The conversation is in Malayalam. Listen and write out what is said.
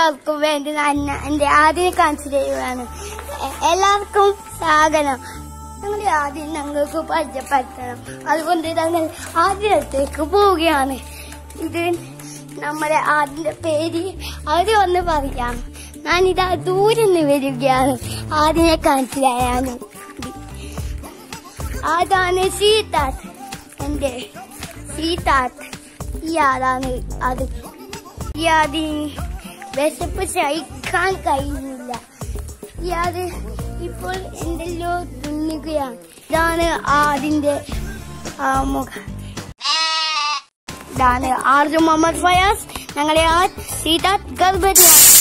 എല്ലാവർക്കും വേണ്ടി ഞാൻ എന്റെ ആദ്യം കാണിച്ചു തരുവാണ് എ- എല്ലാവർക്കും സ്വാഗതം ഞങ്ങളുടെ ആദ്യം ഞങ്ങൾക്ക് പരിചയപ്പെടുത്തണം അതുകൊണ്ട് ഞങ്ങൾ ആദ്യത്തേക്ക് പോവുകയാണ് ഇത് നമ്മുടെ ആദ്യത്തെ പേര് ആദ്യം ഒന്ന് പറയാം ഞാനിതാ ദൂരെ നിന്ന് വരികയാണ് ആദ്യനെ കാണിച്ചു തരാനും അതാണ് സീതാത്ത് എന്റെ സീതാത്ത് ഈ ആളാണ് അത് ഈ അതിന് വിശപ്പ് സഹിക്കാൻ കഴിയുന്നില്ല ഈ അത് ഇപ്പോൾ എന്തെല്ലോ തുന്നുകയാണ് ഇതാണ് ആദിന്റെ ആ മുഖം ഇതാണ് ആർജു മുഹമ്മദ് ഫയാസ് ഞങ്ങളെ ആ സീതാത്ത് ഗർഭരിയാണ്